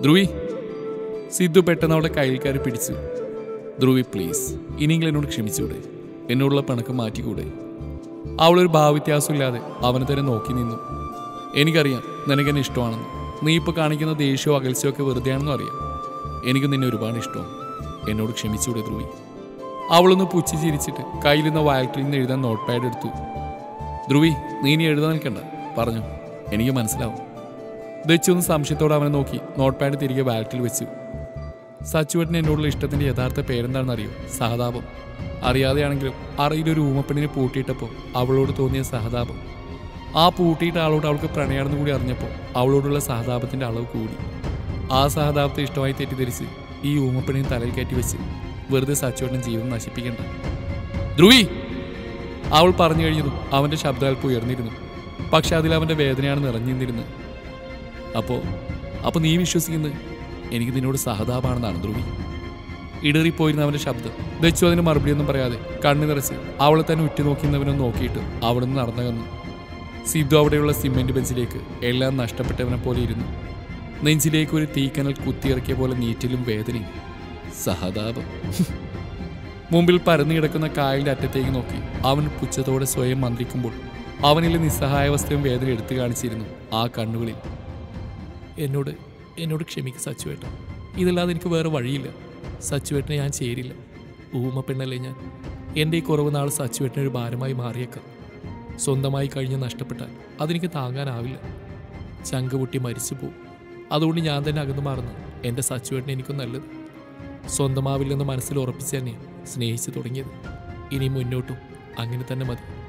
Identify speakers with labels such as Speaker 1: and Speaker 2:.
Speaker 1: ധ്രുവി സിദ്ധു പെട്ടെന്ന് അവളുടെ കയ്യിൽ കയറി പിടിച്ചു ധ്രുവി പ്ലീസ് ഇനിയെങ്കിലും എന്നോട് ക്ഷമിച്ചൂടെ എന്നോടുള്ള പിണക്കം മാറ്റിക്കൂടെ അവളൊരു ഭാവവ്യത്യാസമില്ലാതെ അവനെ തന്നെ നോക്കി നിന്നു എനിക്കറിയാം നിനക്കെന്നെ ഇഷ്ടമാണെന്ന് നീ ഇപ്പോൾ കാണിക്കുന്ന ദേഷ്യവും അകൽച്ചയോ ഒക്കെ വെറുതെയാണെന്നും അറിയാം എനിക്ക് നിന്നെ ഒരുപാട് ഇഷ്ടമാണ് എന്നോട് ക്ഷമിച്ചൂടെ ധ്രുവി അവളൊന്ന് പുച്ചി ചിരിച്ചിട്ട് കയ്യിൽ നിന്ന് വയറ്റിൽ നിന്ന് എഴുതാൻ നോട്ട് പാഡ് എടുത്തു ധ്രുവി നീ ഇനി എഴുതാൻ നിൽക്കണ്ട പറഞ്ഞു എനിക്ക് മനസ്സിലാവും ദച്ചു ഒന്ന് സംശയത്തോടെ അവനെ നോക്കി നോട്ട് പാഡ് തിരികെ വാലറ്റിൽ വെച്ചു സച്ചുവേട്ടന് എന്നോടുള്ള ഇഷ്ടത്തിന്റെ യഥാർത്ഥ പേരെന്താണെന്ന് അറിയോ സഹതാപം അറിയാതെയാണെങ്കിലും അറയിലൊരു ഊമപ്പെണ്ണിനെ പൂട്ടിയിട്ടപ്പോൾ അവളോട് തോന്നിയ സഹതാപം ആ പൂട്ടിയിട്ട ആളോട് അവൾക്ക് പ്രണയാണെന്ന് കൂടി അറിഞ്ഞപ്പോൾ അവളോടുള്ള സഹതാപത്തിന്റെ അളവ് കൂടി ആ സഹതാപത്തെ ഇഷ്ടമായി തെറ്റിദ്ധരിച്ച് ഈ ഊമപ്പെണ്ണിനെ തലയിൽ കയറ്റി വെച്ച് വെറുതെ സച്ചുവേട്ടൻ ജീവിതം നശിപ്പിക്കണ്ട ധ്രുവി അവൾ പറഞ്ഞു കഴിഞ്ഞതും അവന്റെ ശബ്ദം അല്പം ഉയർന്നിരുന്നു പക്ഷെ അതിൽ അവന്റെ വേദനയാണ് നിറഞ്ഞിരുന്നത് അപ്പോ അപ്പൊ നീ വിശ്വസിക്കുന്നത് എനിക്ക് നിന്നോട് സഹതാപാണെന്നാണ് ധ്രുവി ഇടറിപ്പോയിരുന്ന അവന്റെ ശബ്ദം ദച്ചു അതിന് മറുപടിയൊന്നും പറയാതെ കണ്ണു നിറച്ച് അവളെ തന്നെ ഉറ്റുനോക്കുന്നവനും നോക്കിയിട്ട് അവിടെ നിന്ന് നടന്നകന്നു സിദ്ധു അവിടെയുള്ള സിമെന്റ് ബെഞ്ചിലേക്ക് എല്ലാം നഷ്ടപ്പെട്ടവനെ പോലെ ഇരുന്നു നെഞ്ചിലേക്ക് ഒരു തീക്കനൽ കുത്തിയിറക്കിയ പോലെ നീറ്റിലും വേദനയും സഹതാപം മുമ്പിൽ പരന്നു കിടക്കുന്ന കായലിന്റെ അറ്റത്തേക്ക് നോക്കി അവൻ പുച്ഛത്തോടെ സ്വയം മന്ത്രിക്കുമ്പോൾ അവനിലെ നിസ്സഹായാവസ്ഥയും വേദന എടുത്തു കാണിച്ചിരുന്നു ആ കണ്ണുകളിൽ എന്നോട് എന്നോട് ക്ഷമിക്ക് സച്ചുവേട്ടൻ ഇതല്ലാതെ എനിക്ക് വേറെ വഴിയില്ല സച്ചുവേട്ടനെ ഞാൻ ചേരില്ല ഊമ പെണ്ണല്ലേ ഞാൻ എൻ്റെ ഈ കുറവ് നാൾ സച്ചുവേട്ടനൊരു ഭാരമായി മാറിയേക്കാം സ്വന്തമായി കഴിഞ്ഞ് നഷ്ടപ്പെട്ടാൽ അതെനിക്ക് താങ്ങാനാവില്ല ചങ്ക് പൊട്ടി മരിച്ചു പോവും അതുകൊണ്ട് ഞാൻ തന്നെ അകന്നു മാറുന്നു എൻ്റെ സച്ചുവേട്ടനെ എനിക്കും നല്ലത് സ്വന്തമാവില്ലെന്ന് മനസ്സിൽ ഉറപ്പിച്ച് തന്നെ സ്നേഹിച്ചു തുടങ്ങിയത് ഇനി മുന്നോട്ടും അങ്ങനെ തന്നെ മതി